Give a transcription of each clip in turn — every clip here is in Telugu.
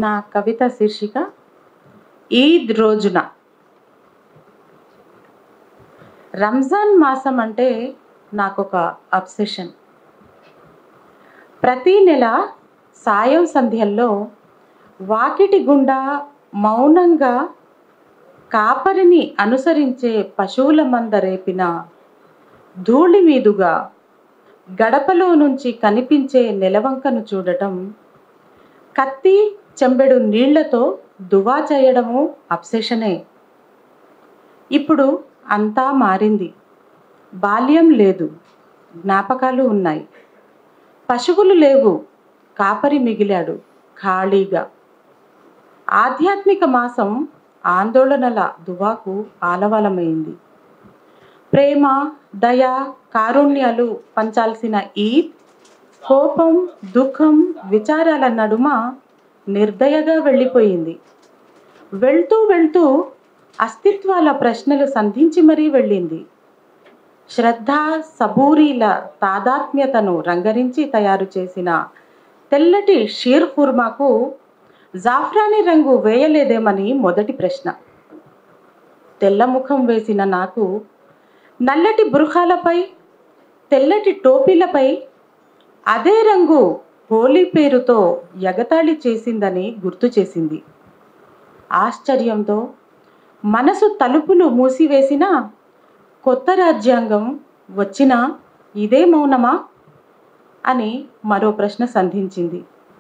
నా కవిత శీర్షిక ఈద్ రోజున రంజాన్ మాసం అంటే నాకు ఒక అబ్సెషన్ ప్రతీ నెల సాయం సంధ్యల్లో వాకిటి గుండా మౌనంగా కాపరిని అనుసరించే పశువుల మంద రేపిన ధూళి మీదుగా గడపలో నుంచి కనిపించే నెలవంకను చూడటం కత్తి చెంబెడు నీళ్లతో దువా చేయడము అబ్సెషనే ఇప్పుడు అంతా మారింది బాల్యం లేదు జ్ఞాపకాలు ఉన్నాయి పశువులు లేవు కాపరి మిగిలాడు ఖాళీగా ఆధ్యాత్మిక మాసం ఆందోళనల దువాకు ఆలవలమైంది ప్రేమ దయ కారుణ్యాలు పంచాల్సిన ఈద్ కోపం దుఃఖం విచారాల నడుమ నిర్దయగా వెళ్ళిపోయింది వెళ్తూ వెళ్తూ అస్తిత్వాల ప్రశ్నలు సంధించి మరీ వెళ్ళింది శ్రద్ధ సబూరీల తాదాత్మ్యతను రంగరించి తయారు చేసిన తెల్లటి షీర్ కుర్మాకు జాఫ్రాని రంగు వేయలేదేమని మొదటి ప్రశ్న తెల్ల ముఖం వేసిన నాకు నల్లటి బృహాలపై తెల్లటి టోపీలపై అదే రంగు హోలీ పేరుతో ఎగతాళి చేసిందని గుర్తు చేసింది ఆశ్చర్యంతో మనసు తలుపులు మూసివేసిన కొత్త రాజ్యాంగం వచ్చినా ఇదే మౌనమా అని మరో ప్రశ్న సంధించింది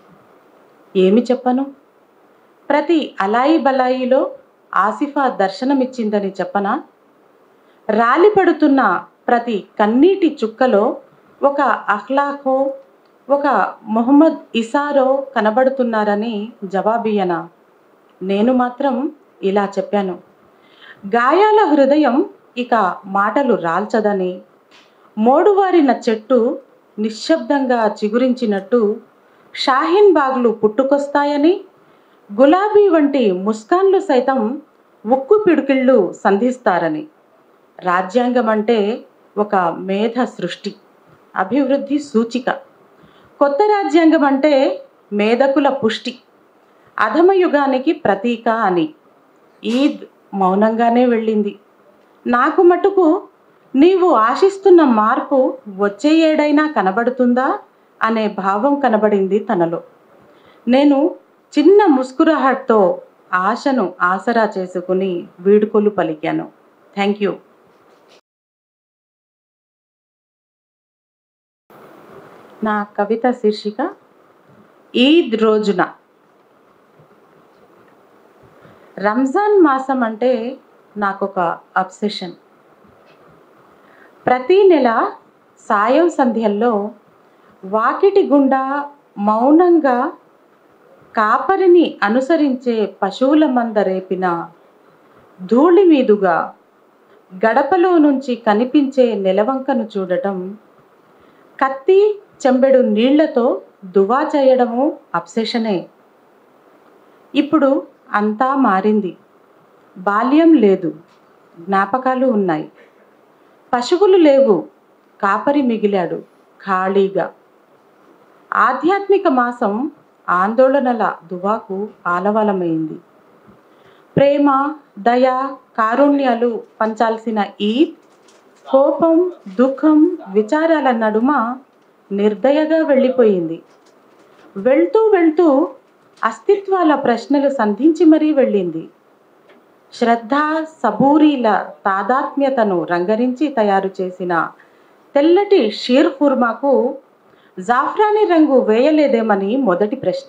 ఏమి చెప్పను ప్రతి అలాయి బలాయిలో ఆసిఫా దర్శనమిచ్చిందని చెప్పనా రాలిపడుతున్న ప్రతి కన్నీటి చుక్కలో ఒక అహ్లాఖో ఒక మొహమ్మద్ ఇసారో కనబడుతున్నారని జవాబియనా నేను మాత్రం ఇలా చెప్పాను గాయాల హృదయం ఇక మాటలు రాల్చదని మోడువారిన చెట్టు నిశ్శబ్దంగా చిగురించినట్టు షాహీన్ బాగ్లు పుట్టుకొస్తాయని గులాబీ వంటి ముస్కాన్లు సైతం ఉక్కు పిడుకిళ్ళు సంధిస్తారని రాజ్యాంగం అంటే ఒక మేధ సృష్టి అభివృద్ధి సూచిక కొత్త రాజ్యాంగం అంటే మేధకుల పుష్టి అధమయుగానికి ప్రతీక అని ఈద్ మౌనంగానే వెళ్ళింది నాకు మటుకు నీవు ఆశిస్తున్న మార్పు వచ్చే ఏడైనా కనబడుతుందా అనే భావం కనబడింది తనలో నేను చిన్న ముస్కురహాట్తో ఆశను ఆసరా చేసుకుని వీడుకోలు పలికాను థ్యాంక్ యూ నా కవిత శీర్షిక ఈద్ రోజున రంజాన్ మాసం అంటే నాకు ఒక అబ్సెషన్ ప్రతీ నెల సాయం సంధ్యల్లో వాకిటి గుండా మౌనంగా కాపరిని అనుసరించే పశువుల మంద రేపిన ధూళి మీదుగా గడపలో నుంచి కనిపించే నెలవంకను చూడటం కత్తి చెంబెడు నీళ్లతో దువా చేయడము అబ్సెషనే ఇప్పుడు అంతా మారింది బాల్యం లేదు జ్ఞాపకాలు ఉన్నాయి పశువులు లేవు కాపరి మిగిలాడు ఖాళీగా ఆధ్యాత్మిక మాసం ఆందోళనల దువాకు ఆలవలమైంది ప్రేమ దయ కారుణ్యాలు పంచాల్సిన ఈద్ కోపం దుఃఖం విచారాల నడుమ నిర్దయగా వెళ్ళిపోయింది వెళ్తూ వెళ్తూ అస్తిత్వాల ప్రశ్నలు సంధించి మరీ వెళ్ళింది శ్రద్ధ సబూరీల తాదాత్మ్యతను రంగరించి తయారు చేసిన తెల్లటి షీర్ కుర్మాకు జాఫ్రాని రంగు వేయలేదేమని మొదటి ప్రశ్న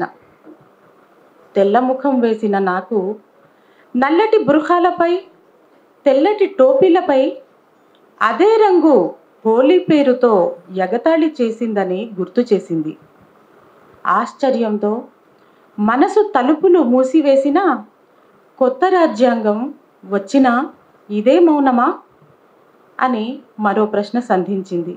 తెల్ల ముఖం వేసిన నాకు నల్లటి బృహాలపై తెల్లటి టోపీలపై అదే రంగు హోలీ పేరుతో ఎగతాళి చేసిందని గుర్తు చేసింది ఆశ్చర్యంతో మనసు తలుపులు మూసివేసిన కొత్త రాజ్యాంగం వచ్చినా ఇదే మౌనమా అని మరో ప్రశ్న సంధించింది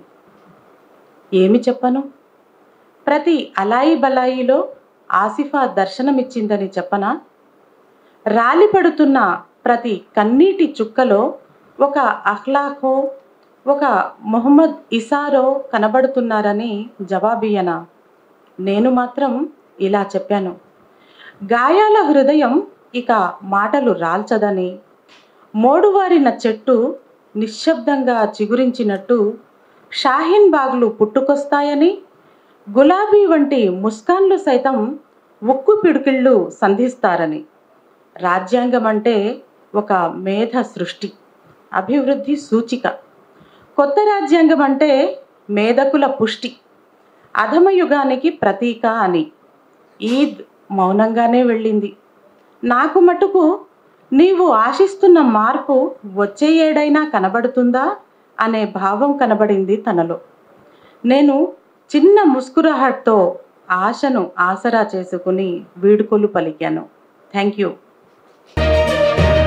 ఏమి చెప్పను ప్రతి అలాయి బలాయిలో ఆసిఫా దర్శనమిచ్చిందని చెప్పనా రాలిపడుతున్న ప్రతి కన్నీటి చుక్కలో ఒక అహ్లాఖో ఒక మొహమ్మద్ ఇసారో కనబడుతున్నారని జవాబియనా నేను మాత్రం ఇలా చెప్పాను గాయాల హృదయం ఇక మాటలు రాల్చదని మోడువారిన చెట్టు నిశ్శబ్దంగా చిగురించినట్టు షాహీన్ బాగ్లు పుట్టుకొస్తాయని గులాబీ వంటి ముస్కాన్లు సైతం ఉక్కు పిడుకిళ్ళు సంధిస్తారని రాజ్యాంగం అంటే ఒక మేధ సృష్టి అభివృద్ధి సూచిక కొత్త రాజ్యాంగం అంటే మేధకుల పుష్టి అధమయుగానికి ప్రతీక అని ఈద్ మౌనంగానే వెళ్ళింది నాకు మటుకు నీవు ఆశిస్తున్న మార్పు వచ్చే ఏడైనా కనబడుతుందా అనే భావం కనబడింది తనలో నేను చిన్న ముస్కురాహట్తో ఆశను ఆసరా చేసుకుని వీడుకోలు పలికాను థ్యాంక్ యూ